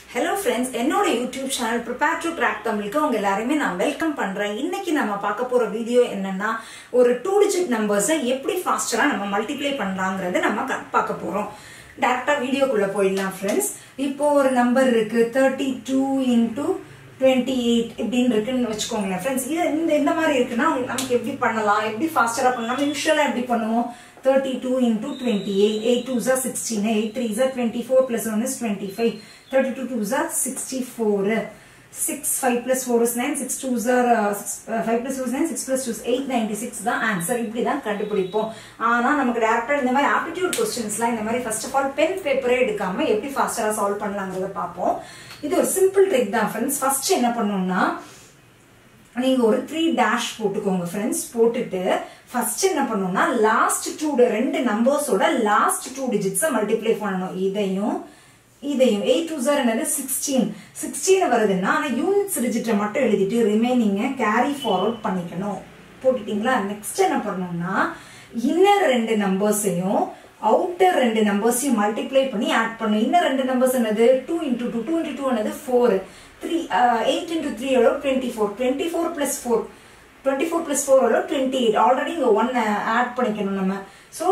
hello friends என்னோட YouTube channel prepare to crack தமிழுக்கு உங்க எல்லாருமே நான் வெல்கம் பண்றேன் இன்னைக்கு நம்ம பார்க்க போற வீடியோ என்னன்னா ஒரு டூ டிஜிட் நம்பர்ஸை எப்படி ஃபாஸ்டரா நம்ம மல்டிப்ளை பண்ணலாங்கிறத நம்ம க- பார்க்க போறோம் டேரக்டா வீடியோக்குள்ள போயிடலாம் ஃப்ரெண்ட்ஸ் இப்போ ஒரு நம்பர் இருக்கு thirty two into twenty eight இப்படின்னு இருக்குன்னு வச்சுக்கோங்களேன் ஃப்ரெண்ட்ஸ் இது இந்த இந்த மாதிரி இருக்குன்னா நமக்கு எப்படி பண்ணலாம் எப்படி ஃபாஸ்டரா பண்ணலாம் யூஸ்வலா எப்படி பண்ணுவோம் thirty two into twenty eight eight two ஜா சிக்ஸ்டீன் எயிட் த்ரீ ஜா twenty four plus one is twenty five thirty two two ஜா sixty four six five plus four is nine six two ஜார் five plus four nine six plus two eight ninety six தான் answer இப்படி தான் கண்டுபிடிப்போம் ஆனா நமக்கு டேரக்டா இந்த மாதிரி ஆப்டிடியூட் கொஸ்டின்ஸ்லாம் இந்த மாதிரி ஃபர்ஸ்ட் ஆஃப் ஆல் பென் பேப்பரே எடுக்காம எப்படி ஃபாஸ்டரா சால்வ் பண்ணலாங்கிறத பார்ப்போம் இது ஒரு சிம்பிள் ட்ரிக் தான் ஃப்ரெண்ட்ஸ் ஃபர்ஸ்ட் என்ன பண்ணணும்னா நீங்க ஒரு த்ரீ டேஷ் போட்டுக்கோங்க ஃப்ரெண்ட்ஸ் போட்டுட்டு ஃபர்ஸ்ட் என்ன பண்ணணும்னா லாஸ்ட் டூ ரெண்டு நம்பர்ஸோட லாஸ்ட் டூ டிஜிட்ஸை மல்டிப்ளை பண்ணணும் இதையும் இதையும் எயிட் டூ ஜார் என்னது சிக்ஸ்டீன் சிக்ஸ்டீன் வருதுன்னா ஆனா யூனிட்ஸ் டிஜிட்டை மட்டும் எழுதிட்டு ரிமைனிங்க கேரி ஃபார்வர்ட் பண்ணிக்கணும் போட்டுட்டீங்களா நெக்ஸ்ட் என்ன பண்ணணும்னா இன்னர் ரெண்டு நம்பர்ஸையும் அவுட்டர் ரெண்டு நம்பர்ஸையும் மல்டிப்ளை பண்ணி ஆட் பண்ணும் இன்னர் ரெண்டு நம்பர்ஸ் என்னது two into two two into two என்னது four three eight into three எவ்வளோ twenty four twenty four plus four twenty four plus four எவ்வளோ டுவெண்ட்டி எயிட் ஆல்ரெடி இங்கே ஒன் ஆட் பண்ணிக்கணும் நம்ம so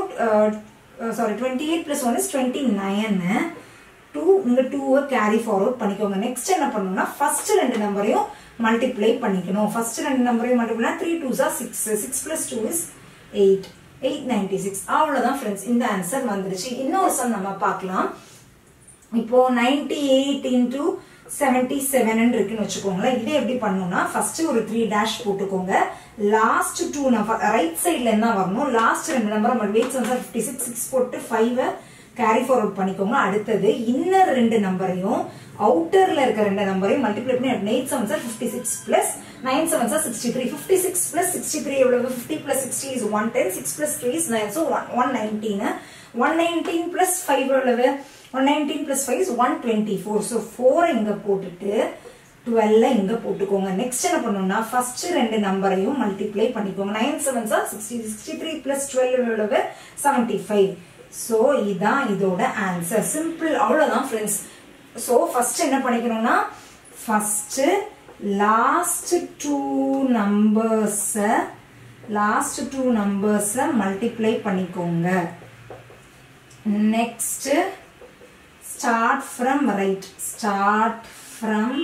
sorry twenty eight plus one is twenty நைன்னு two இங்க டூவை carry forward பண்ணிக்கோங்க next என்ன பண்ணணும்னா ஃபர்ஸ்ட் ரெண்டு நம்பரையும் மல்டிப்ளை பண்ணிக்கணும் ஃபர்ஸ்ட் ரெண்டு நம்பரையும் மல்டிப்ளை த்ரீ டூ ஜா six six plus two is eight eight ninety six அவ்வளோதான் ஃப்ரெண்ட்ஸ் இந்த ஆன்சர் வந்துருச்சு இன்னொரு சம் நம்ம பார்க்கலாம் இப்போ ninety eight into seventy seven இருக்குன்னு வச்சுக்கோங்களேன் இதை எப்படி பண்ணணும்னா ஃபர்ஸ்ட் ஒரு த்ரீ டேஷ் போட்டுக்கோங்க லாஸ்ட் டூ நம்பர் ரைட் சைட்ல என்ன வரணும் லாஸ்ட் ரெண்டு நம்பர் வெயிட்ஸ் வந்து ஃபிஃப்டி சிக்ஸ் சிக்ஸ் போட்டு ஃபைவ் கேரி ஃபார்வர்ட் பண்ணிக்கோங்க அடுத்தது இன்னர் ரெண்டு நம்பரையும் அவுட்டர்ல இருக்க ரெண்டு நம்பரையும் மல்டிப்ளை பண்ணி எயிட் செவன் சார் fifty six plus nine seven சார் sixty three fifty six plus sixty three எவ்வளவு fifty plus sixty is one ten six plus three is nine so one one nineteen one nineteen plus five எவ்வளவு one nineteen plus five is one twenty four so four இங்க போட்டுட்டு டுவெல்ல இங்க போட்டுக்கோங்க next என்ன பண்ணணும்னா first ரெண்டு நம்பரையும் multiply பண்ணிக்கோங்க நைன் செவன் சார் sixty sixty three plus twelve எவ்வளவு செவன்டி ஃபைவ் ஸோ இதான் இதோட ஆன்சர் சிம்பிள் அவ்வளோதான் ஃப்ரெண்ட்ஸ் ஸோ ஃபர்ஸ்ட் என்ன பண்ணிக்கணும்னா ஃபர்ஸ்ட் லாஸ்ட் டூ நம்பர்ஸை லாஸ்ட் டூ நம்பர்ஸை மல்டிப்ளை பண்ணிக்கோங்க next start from right start from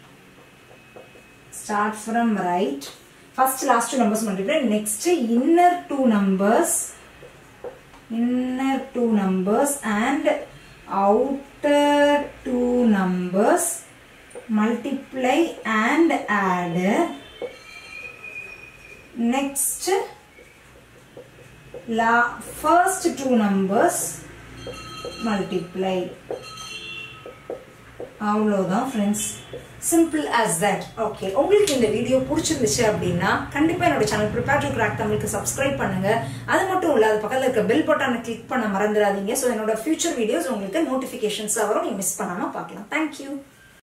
start from right first last two numbers multiply next inner two numbers inner two numbers and outer two numbers multiply and add next la first two numbers multiply அவ்வளோதான் friends simple as that okay உங்களுக்கு இந்த video பிடிச்சிருந்துச்சு அப்படின்னா கண்டிப்பா என்னோட channel prepare to crack தமிழுக்கு subscribe பண்ணுங்க அது மட்டும் இல்ல அது பக்கத்துல இருக்க பெல் பட்டனை கிளிக் பண்ண மறந்துடாதீங்க ஸோ என்னோட ஃபியூச்சர் வீடியோஸ் உங்களுக்கு நோட்டிஃபிகேஷன்ஸ் வரும் நீங்க மிஸ் பண்ணாம பார்க்கலாம் தேங்க்யூ